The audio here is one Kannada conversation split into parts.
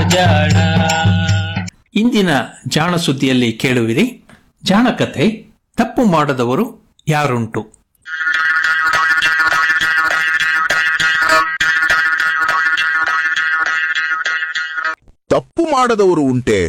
ಜಾಣ ಇಂದಿನ ಜಾಣ ಸುದ್ದಿಯಲ್ಲಿ ಕೇಳುವಿರಿ ಜಾಣಕತೆ ತಪ್ಪು ಮಾಡದವರು ಯಾರುಂಟು ತಪ್ಪು ಮಾಡದವರು ಉಂಟೆ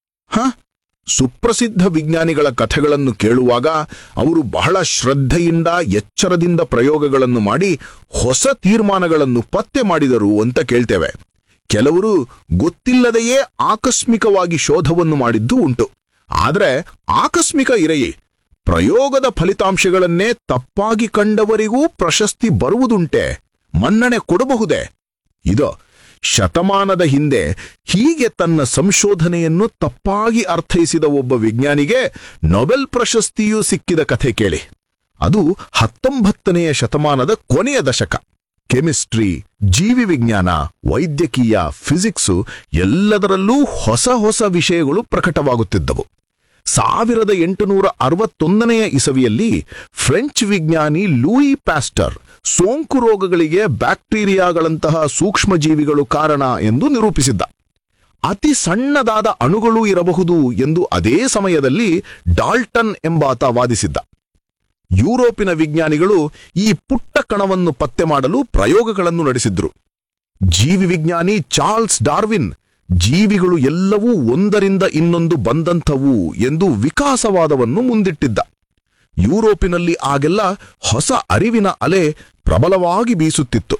ಹ ಸುಪ್ರಸಿದ್ಧ ವಿಜ್ಞಾನಿಗಳ ಕಥೆಗಳನ್ನು ಕೇಳುವಾಗ ಅವರು ಬಹಳ ಶ್ರದ್ಧೆಯಿಂದ ಎಚ್ಚರದಿಂದ ಪ್ರಯೋಗಗಳನ್ನು ಮಾಡಿ ಹೊಸ ತೀರ್ಮಾನಗಳನ್ನು ಪತ್ತೆ ಮಾಡಿದರು ಅಂತ ಕೇಳ್ತೇವೆ ಕೆಲವರು ಗೊತ್ತಿಲ್ಲದೆಯೇ ಆಕಸ್ಮಿಕವಾಗಿ ಶೋಧವನ್ನು ಮಾಡಿದ್ದು ಉಂಟು ಆದರೆ ಆಕಸ್ಮಿಕ ಇರೆಯಿ ಪ್ರಯೋಗದ ಫಲಿತಾಂಶಗಳನ್ನೇ ತಪ್ಪಾಗಿ ಕಂಡವರಿಗೂ ಪ್ರಶಸ್ತಿ ಬರುವುದುಂಟೆ ಮನ್ನಣೆ ಕೊಡಬಹುದೇ ಇದು ಶತಮಾನದ ಹಿಂದೆ ಹೀಗೆ ತನ್ನ ಸಂಶೋಧನೆಯನ್ನು ತಪ್ಪಾಗಿ ಅರ್ಥೈಸಿದ ಒಬ್ಬ ವಿಜ್ಞಾನಿಗೆ ನೊಬೆಲ್ ಪ್ರಶಸ್ತಿಯೂ ಸಿಕ್ಕಿದ ಕಥೆ ಕೇಳಿ ಅದು ಹತ್ತೊಂಬತ್ತನೆಯ ಶತಮಾನದ ಕೊನೆಯ ದಶಕ ಕೆಮಿಸ್ಟ್ರಿ ಜೀವಿ ವಿಜ್ಞಾನ ವೈದ್ಯಕೀಯ ಫಿಸಿಕ್ಸು ಎಲ್ಲದರಲ್ಲೂ ಹೊಸ ಹೊಸ ವಿಷಯಗಳು ಪ್ರಕಟವಾಗುತ್ತಿದ್ದವು ಸಾವಿರದ ಎಂಟುನೂರ ಅರವತ್ತೊಂದನೆಯ ಇಸವಿಯಲ್ಲಿ ಫ್ರೆಂಚ್ ವಿಜ್ಞಾನಿ ಲೂಯಿ ಪ್ಯಾಸ್ಟರ್ ಸೋಂಕು ರೋಗಗಳಿಗೆ ಬ್ಯಾಕ್ಟೀರಿಯಾಗಳಂತಹ ಸೂಕ್ಷ್ಮಜೀವಿಗಳು ಕಾರಣ ಎಂದು ನಿರೂಪಿಸಿದ್ದ ಅತಿ ಸಣ್ಣದಾದ ಅಣುಗಳೂ ಇರಬಹುದು ಎಂದು ಅದೇ ಸಮಯದಲ್ಲಿ ಡಾಲ್ಟನ್ ಎಂಬಾತ ವಾದಿಸಿದ್ದ ಯುರೋಪಿನ ವಿಜ್ಞಾನಿಗಳು ಈ ಪುಟ್ಟ ಕಣವನ್ನು ಪತ್ತೆ ಮಾಡಲು ಪ್ರಯೋಗಗಳನ್ನು ನಡೆಸಿದ್ರು ಜೀವಿ ವಿಜ್ಞಾನಿ ಚಾರ್ಲ್ಸ್ ಡಾರ್ವಿನ್ ಜೀವಿಗಳು ಎಲ್ಲವೂ ಒಂದರಿಂದ ಇನ್ನೊಂದು ಬಂದಂಥವು ಎಂದು ವಿಕಾಸವಾದವನ್ನು ಮುಂದಿಟ್ಟಿದ್ದ ಯುರೋಪಿನಲ್ಲಿ ಆಗೆಲ್ಲ ಹೊಸ ಅರಿವಿನ ಅಲೆ ಪ್ರಬಲವಾಗಿ ಬೀಸುತ್ತಿತ್ತು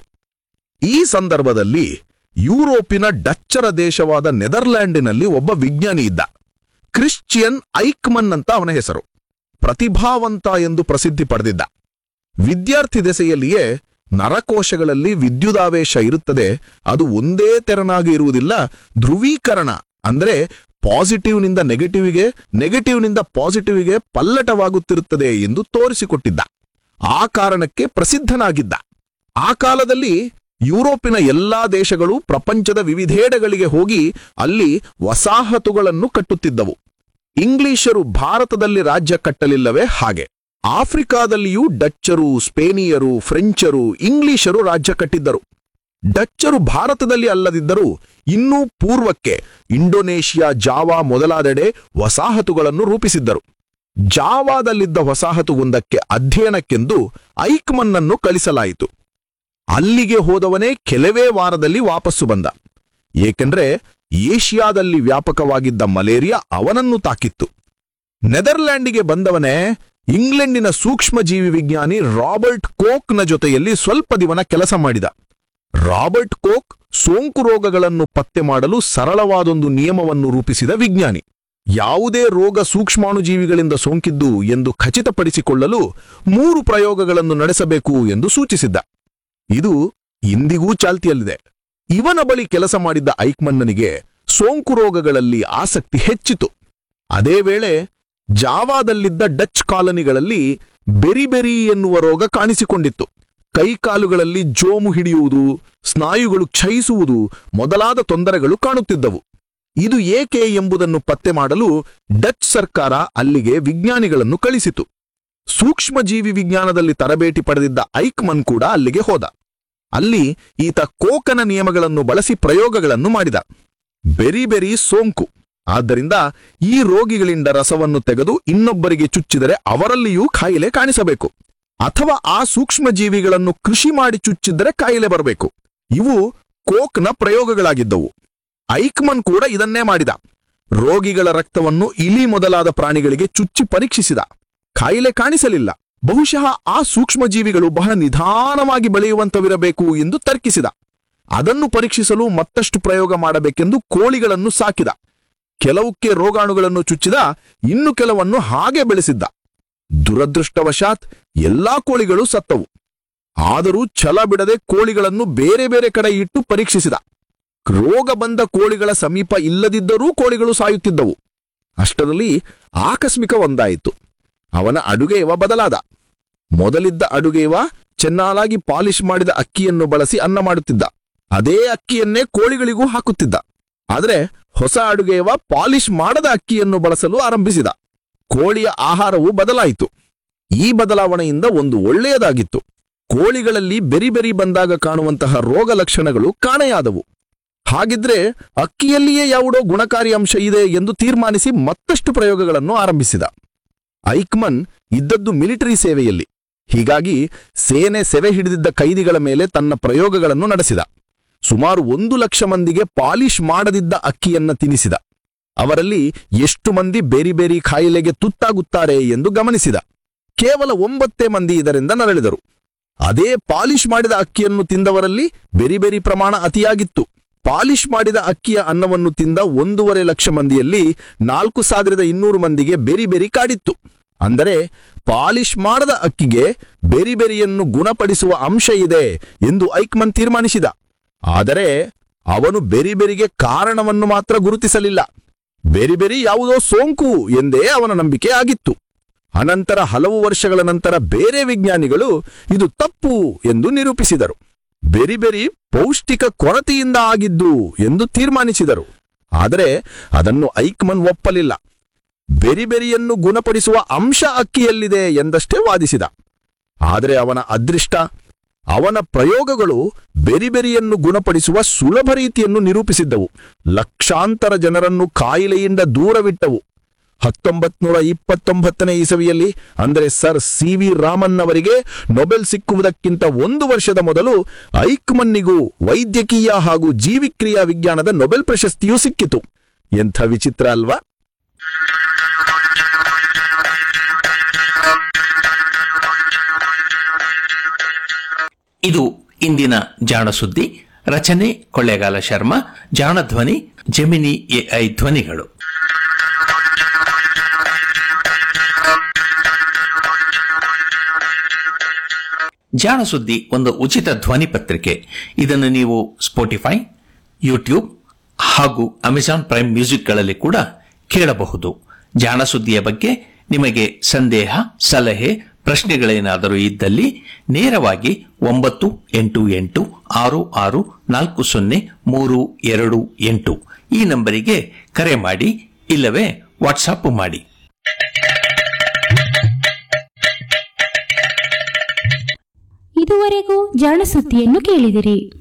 ಈ ಸಂದರ್ಭದಲ್ಲಿ ಯುರೋಪಿನ ಡಚ್ಚರ ದೇಶವಾದ ನೆದರ್ಲ್ಯಾಂಡಿನಲ್ಲಿ ಒಬ್ಬ ವಿಜ್ಞಾನಿ ಇದ್ದ ಕ್ರಿಶ್ಚಿಯನ್ ಐಕ್ಮನ್ ಅಂತ ಅವನ ಹೆಸರು ಪ್ರತಿಭಾವಂತ ಎಂದು ಪ್ರಸಿದ್ಧಿ ಪಡೆದಿದ್ದ ವಿದ್ಯಾರ್ಥಿ ದೆಸೆಯಲ್ಲಿಯೇ ನರಕೋಶಗಳಲ್ಲಿ ವಿದ್ಯುದಾವೇಶ ಇರುತ್ತದೆ ಅದು ಒಂದೇ ತೆರನಾಗಿ ಇರುವುದಿಲ್ಲ ಧ್ರುವೀಕರಣ ಅಂದ್ರೆ ಪಾಸಿಟಿವ್ನಿಂದ ನೆಗೆಟಿವ್ಗೆ ನೆಗೆಟಿವ್ನಿಂದ ಪಾಸಿಟಿವ್ಗೆ ಪಲ್ಲಟವಾಗುತ್ತಿರುತ್ತದೆ ಎಂದು ತೋರಿಸಿಕೊಟ್ಟಿದ್ದ ಆ ಕಾರಣಕ್ಕೆ ಪ್ರಸಿದ್ಧನಾಗಿದ್ದ ಆ ಕಾಲದಲ್ಲಿ ಯುರೋಪಿನ ಎಲ್ಲಾ ದೇಶಗಳು ಪ್ರಪಂಚದ ವಿವಿಧೆಡೆಗಳಿಗೆ ಹೋಗಿ ಅಲ್ಲಿ ವಸಾಹತುಗಳನ್ನು ಕಟ್ಟುತ್ತಿದ್ದವು ಇಂಗ್ಲಿಷರು ಭಾರತದಲ್ಲಿ ರಾಜ್ಯ ಕಟ್ಟಲಿಲ್ಲವೇ ಹಾಗೆ ಆಫ್ರಿಕಾದಲ್ಲಿಯೂ ಡಚ್ಚರು ಸ್ಪೇನಿಯರು ಫ್ರೆಂಚರು ಇಂಗ್ಲಿಷರು ರಾಜ್ಯ ಕಟ್ಟಿದ್ದರು ಡಚ್ಚರು ಭಾರತದಲ್ಲಿ ಅಲ್ಲದಿದ್ದರೂ ಇನ್ನೂ ಪೂರ್ವಕ್ಕೆ ಇಂಡೋನೇಷಿಯಾ ಜಾವಾ ಮೊದಲಾದೆಡೆ ವಸಾಹತುಗಳನ್ನು ರೂಪಿಸಿದ್ದರು ಜಾವಾದಲ್ಲಿದ್ದ ವಸಾಹತುವೊಂದಕ್ಕೆ ಅಧ್ಯಯನಕ್ಕೆಂದು ಐಕ್ಮನ್ನನ್ನು ಕಳಿಸಲಾಯಿತು ಅಲ್ಲಿಗೆ ಹೋದವನೇ ಕೆಲವೇ ವಾರದಲ್ಲಿ ವಾಪಸ್ಸು ಬಂದ ಏಕೆಂದ್ರೆ ಏಷ್ಯಾದಲ್ಲಿ ವ್ಯಾಪಕವಾಗಿದ್ದ ಮಲೇರಿಯಾ ಅವನನ್ನು ತಾಕಿತ್ತು ನೆದರ್ಲ್ಯಾಂಡಿಗೆ ಬಂದವನೇ ಇಂಗ್ಲೆಂಡಿನ ಸೂಕ್ಷ್ಮಜೀವಿ ವಿಜ್ಞಾನಿ ರಾಬರ್ಟ್ ಕೋಕ್ನ ಜೊತೆಯಲ್ಲಿ ಸ್ವಲ್ಪ ದಿವನ ಕೆಲಸ ಮಾಡಿದ ರಾಬರ್ಟ್ ಕೋಕ್ ಸೋಂಕು ರೋಗಗಳನ್ನು ಪತ್ತೆ ಮಾಡಲು ಸರಳವಾದೊಂದು ನಿಯಮವನ್ನು ರೂಪಿಸಿದ ವಿಜ್ಞಾನಿ ಯಾವುದೇ ರೋಗ ಸೂಕ್ಷ್ಮಾಣುಜೀವಿಗಳಿಂದ ಸೋಂಕಿದ್ದು ಎಂದು ಖಚಿತಪಡಿಸಿಕೊಳ್ಳಲು ಮೂರು ಪ್ರಯೋಗಗಳನ್ನು ನಡೆಸಬೇಕು ಎಂದು ಸೂಚಿಸಿದ್ದ ಇದು ಇಂದಿಗೂ ಚಾಲ್ತಿಯಲ್ಲಿದೆ ಇವನ ಬಳಿ ಕೆಲಸ ಮಾಡಿದ್ದ ಐಕ್ಮನ್ನನಿಗೆ ಸೋಂಕು ರೋಗಗಳಲ್ಲಿ ಆಸಕ್ತಿ ಹೆಚ್ಚಿತು ಅದೇ ವೇಳೆ ಜಾವಾದಲ್ಲಿದ್ದ ಡಚ್ ಕಾಲನಿಗಳಲ್ಲಿ ಬೆರಿಬೆರಿ ಎನ್ನುವ ರೋಗ ಕಾಣಿಸಿಕೊಂಡಿತ್ತು ಕೈಕಾಲುಗಳಲ್ಲಿ ಜೋಮು ಹಿಡಿಯುವುದು ಸ್ನಾಯುಗಳು ಕ್ಷಯಿಸುವುದು ಮೊದಲಾದ ತೊಂದರೆಗಳು ಕಾಣುತ್ತಿದ್ದವು ಇದು ಏಕೆ ಎಂಬುದನ್ನು ಪತ್ತೆ ಮಾಡಲು ಡಚ್ ಸರ್ಕಾರ ಅಲ್ಲಿಗೆ ವಿಜ್ಞಾನಿಗಳನ್ನು ಕಳಿಸಿತು ಸೂಕ್ಷ್ಮಜೀವಿ ವಿಜ್ಞಾನದಲ್ಲಿ ತರಬೇತಿ ಪಡೆದಿದ್ದ ಐಕ್ಮನ್ ಕೂಡ ಅಲ್ಲಿಗೆ ಹೋದ ಅಲ್ಲಿ ಈತ ಕೋಕನ ನಿಯಮಗಳನ್ನು ಬಳಸಿ ಪ್ರಯೋಗಗಳನ್ನು ಮಾಡಿದ ಬೆರಿ ಬೆರಿ ಸೋಂಕು ಆದ್ದರಿಂದ ಈ ರೋಗಿಗಳಿಂದ ರಸವನ್ನು ತೆಗೆದು ಇನ್ನೊಬ್ಬರಿಗೆ ಚುಚ್ಚಿದರೆ ಅವರಲ್ಲಿಯೂ ಕಾಯಿಲೆ ಕಾಣಿಸಬೇಕು ಅಥವಾ ಆ ಸೂಕ್ಷ್ಮಜೀವಿಗಳನ್ನು ಕೃಷಿ ಮಾಡಿ ಚುಚ್ಚಿದರೆ ಕಾಯಿಲೆ ಬರಬೇಕು ಇವು ಕೋಕ್ನ ಪ್ರಯೋಗಗಳಾಗಿದ್ದವು ಐಕ್ಮನ್ ಕೂಡ ಇದನ್ನೇ ಮಾಡಿದ ರೋಗಿಗಳ ರಕ್ತವನ್ನು ಇಲಿ ಮೊದಲಾದ ಪ್ರಾಣಿಗಳಿಗೆ ಚುಚ್ಚಿ ಪರೀಕ್ಷಿಸಿದ ಕಾಯಿಲೆ ಕಾಣಿಸಲಿಲ್ಲ ಬಹುಶಃ ಆ ಸೂಕ್ಷ್ಮಜೀವಿಗಳು ಬಹಳ ನಿಧಾನವಾಗಿ ಬೆಳೆಯುವಂತವಿರಬೇಕು ಎಂದು ತರ್ಕಿಸಿದ ಅದನ್ನು ಪರೀಕ್ಷಿಸಲು ಮತ್ತಷ್ಟು ಪ್ರಯೋಗ ಮಾಡಬೇಕೆಂದು ಕೋಳಿಗಳನ್ನು ಸಾಕಿದ ಕೆಲವಕ್ಕೆ ರೋಗಾಣುಗಳನ್ನು ಚುಚ್ಚಿದ ಇನ್ನು ಕೆಲವನ್ನು ಹಾಗೆ ಬೆಳೆಸಿದ್ದ ದುರದೃಷ್ಟವಶಾತ್ ಎಲ್ಲಾ ಕೋಳಿಗಳು ಸತ್ತವು ಆದರೂ ಛಲ ಬಿಡದೆ ಕೋಳಿಗಳನ್ನು ಬೇರೆ ಬೇರೆ ಕಡೆ ಇಟ್ಟು ಪರೀಕ್ಷಿಸಿದ ರೋಗ ಬಂದ ಕೋಳಿಗಳ ಸಮೀಪ ಇಲ್ಲದಿದ್ದರೂ ಕೋಳಿಗಳು ಸಾಯುತ್ತಿದ್ದವು ಅಷ್ಟರಲ್ಲಿ ಆಕಸ್ಮಿಕ ಒಂದಾಯಿತು ಅವನ ಅಡುಗೆಯವ ಬದಲಾದ ಮೊದಲಿದ್ದ ಅಡುಗೆಯವ ಚೆನ್ನಾಗಿ ಪಾಲಿಶ್ ಮಾಡಿದ ಅಕ್ಕಿಯನ್ನು ಬಳಸಿ ಅನ್ನ ಮಾಡುತ್ತಿದ್ದ ಅದೇ ಅಕ್ಕಿಯನ್ನೇ ಕೋಳಿಗಳಿಗೂ ಹಾಕುತ್ತಿದ್ದ ಆದರೆ ಹೊಸ ಅಡುಗೆಯವ ಪಾಲಿಶ್ ಮಾಡದ ಅಕ್ಕಿಯನ್ನು ಬಳಸಲು ಆರಂಭಿಸಿದ ಕೋಳಿಯ ಆಹಾರವು ಬದಲಾಯಿತು ಈ ಬದಲಾವಣೆಯಿಂದ ಒಂದು ಒಳ್ಳೆಯದಾಗಿತ್ತು ಕೋಳಿಗಳಲ್ಲಿ ಬೆರಿ ಬೆರಿ ಬಂದಾಗ ಕಾಣುವಂತಹ ರೋಗ ಲಕ್ಷಣಗಳು ಕಾಣೆಯಾದವು ಹಾಗಿದ್ರೆ ಅಕ್ಕಿಯಲ್ಲಿಯೇ ಯಾವುದೋ ಗುಣಕಾರಿ ಅಂಶ ಇದೆ ಎಂದು ತೀರ್ಮಾನಿಸಿ ಮತ್ತಷ್ಟು ಪ್ರಯೋಗಗಳನ್ನು ಆರಂಭಿಸಿದ ಐಕ್ಮನ್ ಇದ್ದದ್ದು ಮಿಲಿಟರಿ ಸೇವೆಯಲ್ಲಿ ಹೀಗಾಗಿ ಸೇನೆ ಸೆರೆ ಹಿಡಿದಿದ್ದ ಕೈದಿಗಳ ಮೇಲೆ ತನ್ನ ಪ್ರಯೋಗಗಳನ್ನು ನಡೆಸಿದ ಸುಮಾರು ಒಂದು ಲಕ್ಷ ಮಂದಿಗೆ ಪಾಲಿಶ್ ಮಾಡದಿದ್ದ ಅಕ್ಕಿಯನ್ನ ತಿನಿಸಿದ ಅವರಲ್ಲಿ ಎಷ್ಟು ಮಂದಿ ಬೇರಿ ಬೇರಿ ಕಾಯಿಲೆಗೆ ತುತ್ತಾಗುತ್ತಾರೆ ಎಂದು ಗಮನಿಸಿದ ಕೇವಲ ಒಂಬತ್ತೇ ಮಂದಿ ಇದರಿಂದ ನರಳಿದರು ಅದೇ ಪಾಲಿಶ್ ಮಾಡಿದ ಅಕ್ಕಿಯನ್ನು ತಿಂದವರಲ್ಲಿ ಬೆರಿ ಬೆರಿ ಪ್ರಮಾಣ ಅತಿಯಾಗಿತ್ತು ಪಾಲಿಶ್ ಮಾಡಿದ ಅಕ್ಕಿಯ ಅನ್ನವನ್ನು ತಿಂದ ಒಂದೂವರೆ ಲಕ್ಷ ಮಂದಿಯಲ್ಲಿ ನಾಲ್ಕು ಸಾವಿರದ ಇನ್ನೂರು ಮಂದಿಗೆ ಬೆರಿ ಬೆರಿ ಕಾಡಿತ್ತು ಅಂದರೆ ಪಾಲಿಶ್ ಮಾಡದ ಅಕ್ಕಿಗೆ ಬೆರಿ ಬೆರಿಯನ್ನು ಗುಣಪಡಿಸುವ ಅಂಶ ಇದೆ ಎಂದು ಐಕ್ಮನ್ ತೀರ್ಮಾನಿಸಿದ ಆದರೆ ಅವನು ಬೆರಿ ಬೆರಿಗೆ ಕಾರಣವನ್ನು ಮಾತ್ರ ಗುರುತಿಸಲಿಲ್ಲ ಬೆರಿ ಬೆರಿ ಯಾವುದೋ ಸೋಂಕು ಎಂದೇ ಅವನ ನಂಬಿಕೆ ಆಗಿತ್ತು ಅನಂತರ ಹಲವು ವರ್ಷಗಳ ನಂತರ ಬೇರೆ ವಿಜ್ಞಾನಿಗಳು ಇದು ತಪ್ಪು ಎಂದು ನಿರೂಪಿಸಿದರು ಬೆರಿ ಬೆರಿ ಪೌಷ್ಟಿಕ ಕೊರತೆಯಿಂದ ಆಗಿದ್ದು ಎಂದು ತೀರ್ಮಾನಿಸಿದರು ಆದರೆ ಅದನ್ನು ಐಕ್ಮನ್ ಒಪ್ಪಲಿಲ್ಲ ಬೆರಿ ಬೆರಿಯನ್ನು ಗುಣಪಡಿಸುವ ಅಂಶ ಅಕ್ಕಿಯಲ್ಲಿದೆ ಎಂದಷ್ಟೇ ವಾದಿಸಿದ ಆದರೆ ಅವನ ಅದೃಷ್ಟ ಅವನ ಪ್ರಯೋಗಗಳು ಬೆರಿ ಬೆರಿಯನ್ನು ಗುಣಪಡಿಸುವ ಸುಲಭ ರೀತಿಯನ್ನು ನಿರೂಪಿಸಿದ್ದವು ಲಕ್ಷಾಂತರ ಜನರನ್ನು ಕಾಯಿಲೆಯಿಂದ ದೂರವಿಟ್ಟವು ಹತ್ತೊಂಬತ್ ನೂರ ಇಪ್ಪತ್ತೊಂಬತ್ತನೇ ಇಸವಿಯಲ್ಲಿ ಅಂದರೆ ಸರ್ ಸಿ ವಿ ರಾಮನ್ ಅವರಿಗೆ ನೊಬೆಲ್ ಸಿಕ್ಕುವುದಕ್ಕಿಂತ ಒಂದು ವರ್ಷದ ಮೊದಲು ಐಕ್ಮನ್ನಿಗೂ ವೈದ್ಯಕೀಯ ಹಾಗೂ ಜೀವಿಕ್ರಿಯಾ ವಿಜ್ಞಾನದ ನೊಬೆಲ್ ಪ್ರಶಸ್ತಿಯೂ ಸಿಕ್ಕಿತು ಎಂಥ ವಿಚಿತ್ರ ಅಲ್ವಾ ಇದು ಇಂದಿನ ಜಾಣ ಸುದ್ದಿ ರಚನೆ ಕೊಳ್ಳೇಗಾಲ ಶರ್ಮಾ ಜಾಣ ಧ್ವನಿ ಜೆಮಿನಿ ಎಐ ಧ್ವನಿಗಳು ಜಾಣ ಸುದ್ದಿ ಒಂದು ಉಚಿತ ಧ್ವನಿ ಪತ್ರಿಕೆ ಇದನ್ನು ನೀವು ಸ್ಪೋಟಿಫೈ ಯೂಟ್ಯೂಬ್ ಹಾಗೂ ಅಮೆಜಾನ್ ಪ್ರೈಮ್ ಮ್ಯೂಸಿಕ್ಗಳಲ್ಲಿ ಕೂಡ ಕೇಳಬಹುದು ಜಾಣ ಸುದ್ದಿಯ ಬಗ್ಗೆ ನಿಮಗೆ ಸಂದೇಹ ಸಲಹೆ ಪ್ರಶ್ನೆಗಳೇನಾದರೂ ಇದ್ದಲ್ಲಿ ನೇರವಾಗಿ ಒಂಬತ್ತು ಎಂಟು ಎಂಟು ಆರು ಆರು ನಾಲ್ಕು ಸೊನ್ನೆ ಮೂರು ಎರಡು ಎಂಟು ಈ ನಂಬರಿಗೆ ಕರೆ ಮಾಡಿ ಇಲ್ಲವೇ ವಾಟ್ಸಾಪ್ ಮಾಡಿ ಇದುವರೆಗೂ ಜಾಣ ಸುದ್ದಿಯನ್ನು ಕೇಳಿದಿರಿ